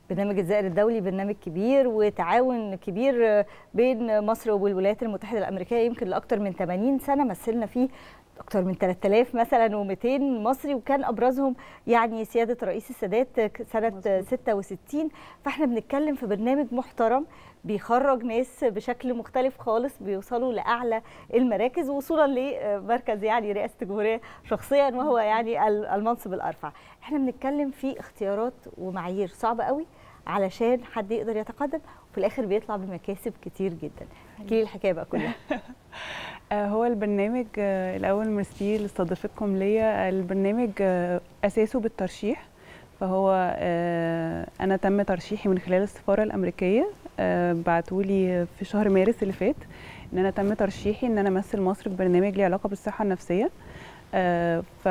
برنامج الزائر الدولي برنامج كبير وتعاون كبير بين مصر والولايات المتحده الامريكيه يمكن لاكثر من 80 سنه مثلنا فيه اكثر من 3000 مثلا و200 مصري وكان ابرزهم يعني سياده رئيس السادات سنه مزبوط. 66 فاحنا بنتكلم في برنامج محترم بيخرج ناس بشكل مختلف خالص بيوصلوا لاعلى المراكز وصولا لمركز يعني رئاسه الجمهوريه شخصيا وهو يعني المنصب الارفع احنا بنتكلم في اختيارات ومعايير صعبه قوي علشان حد يقدر يتقدم وفي الاخر بيطلع بمكاسب كتير جدا احكي لي الحكايه بقى كلها هو البرنامج الاول ميرسي لاستضافتكم ليا البرنامج اساسه بالترشيح فهو انا تم ترشيحي من خلال السفاره الامريكيه بعتولي في شهر مارس اللي فات ان انا تم ترشيحي ان انا امثل مصر في برنامج ليه علاقه بالصحه النفسيه ف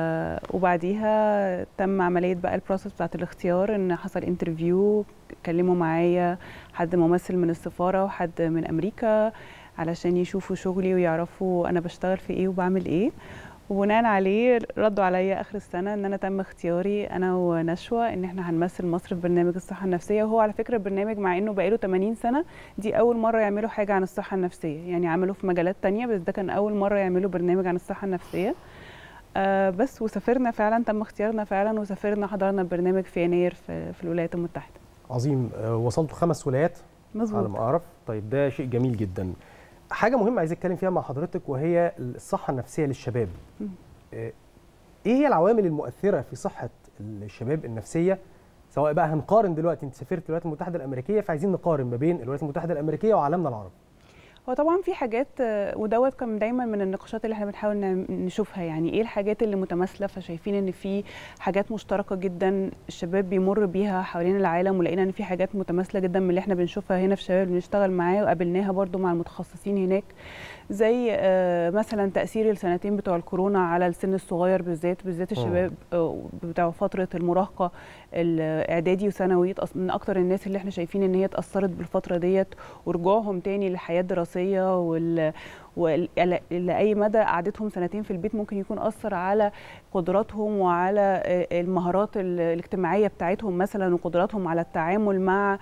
وبعديها تم عمليه بقى البروسس بتاعت الاختيار ان حصل انترفيو كلموا معايا حد ممثل من السفاره وحد من امريكا علشان يشوفوا شغلي ويعرفوا انا بشتغل في ايه وبعمل ايه وبناء عليه ردوا عليا اخر السنه ان انا تم اختياري انا ونشوى ان احنا هنمثل مصر في برنامج الصحه النفسيه وهو على فكره البرنامج مع انه بقاله 80 سنه دي اول مره يعملوا حاجه عن الصحه النفسيه يعني عملوا في مجالات تانية بس ده كان اول مره يعملوا برنامج عن الصحه النفسيه آه بس وسافرنا فعلا تم اختيارنا فعلا وسافرنا حضرنا البرنامج في يناير في, في الولايات المتحده عظيم آه وصلتوا خمس ولايات مظبوط على ما اعرف طيب ده شيء جميل جدا حاجه مهمه عايز اتكلم فيها مع حضرتك وهي الصحه النفسيه للشباب م. ايه هي العوامل المؤثره في صحه الشباب النفسيه سواء بقى هنقارن دلوقتي انت سافرت الولايات المتحده الامريكيه فعايزين نقارن ما بين الولايات المتحده الامريكيه وعالمنا العربي هو طبعا في حاجات ودوت كان دايما من النقاشات اللي احنا بنحاول نشوفها يعني ايه الحاجات اللي متماثله فشايفين ان في حاجات مشتركه جدا الشباب بيمر بيها حوالين العالم ولقينا ان في حاجات متماثله جدا من اللي احنا بنشوفها هنا في الشباب اللي بنشتغل معاه وقابلناها برضو مع المتخصصين هناك زي مثلا تاثير السنتين بتوع الكورونا على السن الصغير بالذات بالذات الشباب بتوع فتره المراهقه الاعدادي وثانوي من اكتر الناس اللي احنا شايفين ان هي اتاثرت بالفتره ديت ورجوعهم تاني للحياه الدراسيه وال ولأي مدى قعدتهم سنتين في البيت ممكن يكون أثر على قدراتهم وعلى المهارات الاجتماعية بتاعتهم مثلا وقدراتهم على التعامل مع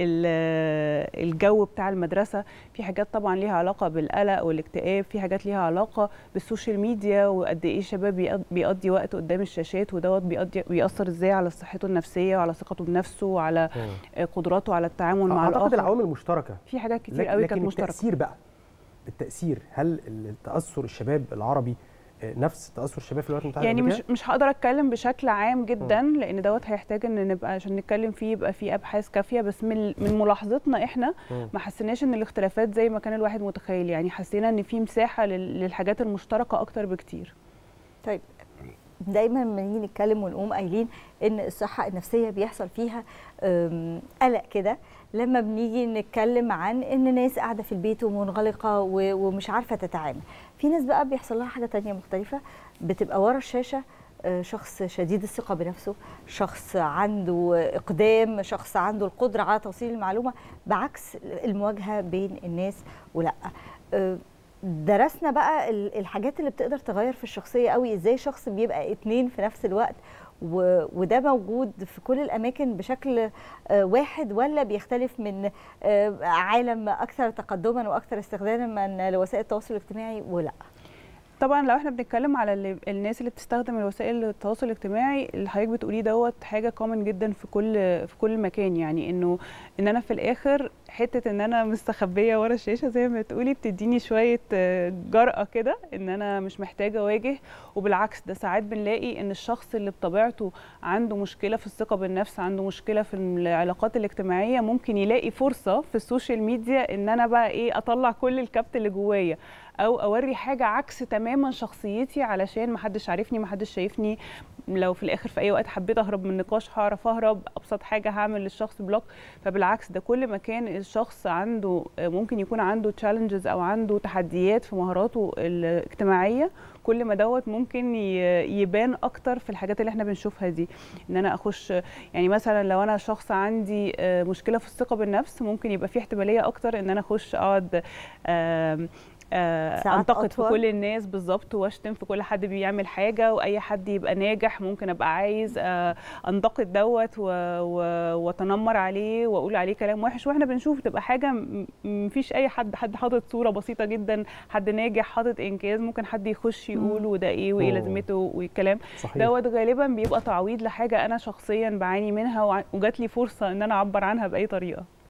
الجو بتاع المدرسة في حاجات طبعا ليها علاقة بالقلق والاكتئاب في حاجات ليها علاقة بالسوشيال ميديا وقد إيه الشباب بيقضي وقت قدام الشاشات ودوت بيقضي بيأثر إزاي على صحته النفسية وعلى ثقته بنفسه وعلى قدراته على التعامل مع أعتقد الآخر العوامل مشتركة في حاجات كتير قوي كانت مشتركة التأثير بقى التاثير هل تاثر الشباب العربي نفس تاثر الشباب في الولايات المتحده يعني مش مش هقدر اتكلم بشكل عام جدا م. لان دوت هيحتاج ان نبقى عشان نتكلم فيه يبقى فيه ابحاث كافيه بس من من ملاحظتنا احنا م. ما حسيناش ان الاختلافات زي ما كان الواحد متخيل يعني حسينا ان في مساحه للحاجات المشتركه اكتر بكتير طيب دايما لما نيجي نتكلم ونقوم قايلين ان الصحه النفسيه بيحصل فيها قلق كده لما بنيجي نتكلم عن ان ناس قاعده في البيت ومنغلقه ومش عارفه تتعامل في ناس بقى بيحصل لها حاجه تانية مختلفه بتبقى ورا الشاشه شخص شديد الثقه بنفسه شخص عنده اقدام شخص عنده القدره على توصيل المعلومه بعكس المواجهه بين الناس ولا درسنا بقى الحاجات اللي بتقدر تغير في الشخصيه قوي ازاي شخص بيبقى اتنين في نفس الوقت وده موجود في كل الاماكن بشكل واحد ولا بيختلف من عالم اكثر تقدما واكثر استخداما لوسائل التواصل الاجتماعي ولا طبعا لو احنا بنتكلم على اللي الناس اللي بتستخدم الوسائل التواصل الاجتماعي اللي حضرتك بتقوليه دوت حاجه كومن جدا في كل في كل مكان يعني انه ان انا في الاخر حته ان انا مستخبيه ورا الشاشه زي ما بتقولي بتديني شويه جرأه كده ان انا مش محتاجه اواجه وبالعكس ده ساعات بنلاقي ان الشخص اللي بطبيعته عنده مشكله في الثقه بالنفس عنده مشكله في العلاقات الاجتماعيه ممكن يلاقي فرصه في السوشيال ميديا ان انا بقى ايه اطلع كل الكبت اللي جوايا او اوري حاجه عكس تماما شخصيتي علشان محدش عارفني محدش شايفني لو في الاخر في اي وقت حبيت اهرب من نقاش هعرف اهرب ابسط حاجه هعمل للشخص بلوك فبالعكس ده كل ما كان الشخص عنده ممكن يكون عنده تشالنجز او عنده تحديات في مهاراته الاجتماعيه كل ما دوت ممكن يبان اكتر في الحاجات اللي احنا بنشوفها دي ان انا اخش يعني مثلا لو انا شخص عندي مشكله في الثقه بالنفس ممكن يبقى في احتماليه اكتر ان انا اخش اقعد آه، ساعات انتقد في أطول. كل الناس بالظبط واشتم في كل حد بيعمل حاجه واي حد يبقى ناجح ممكن ابقى عايز آه، انتقد دوت و- و- واتنمر عليه واقول عليه كلام وحش واحنا بنشوف تبقى حاجه م- مفيش اي حد حد حاطط صوره بسيطه جدا حد ناجح حاطط انجاز ممكن حد يخش يقول وده ايه وايه مم. لازمته والكلام صحيح دوت غالبا بيبقى تعويض لحاجه انا شخصيا بعاني منها وع- وجات لي فرصه ان انا اعبر عنها باي طريقه